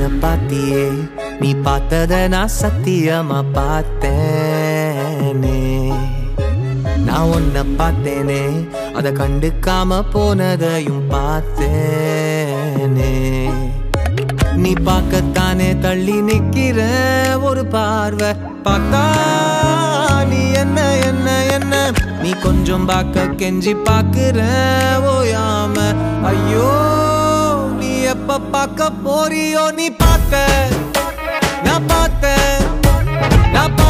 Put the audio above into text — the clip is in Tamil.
என்ன பாத்தியே நீ பார்த்தத நான் சத்தியமா பார்த்தேனே நான் உன்னை பார்த்தேனே அத கண்டுக்காம போனதையும் பார்த்தேனே நீ பார்க்கத்தானே தள்ளி நிக்கிற ஒரு பார்வை பார்த்தா நீ என்ன என்ன என்ன நீ கொஞ்சம் பார்க்க கெஞ்சி பாக்குற ஓயாம ஐயோ நீ எப்ப பார்க்க போறியோ நீ பார்த்த நான் பார்த்த நான் பார்த்த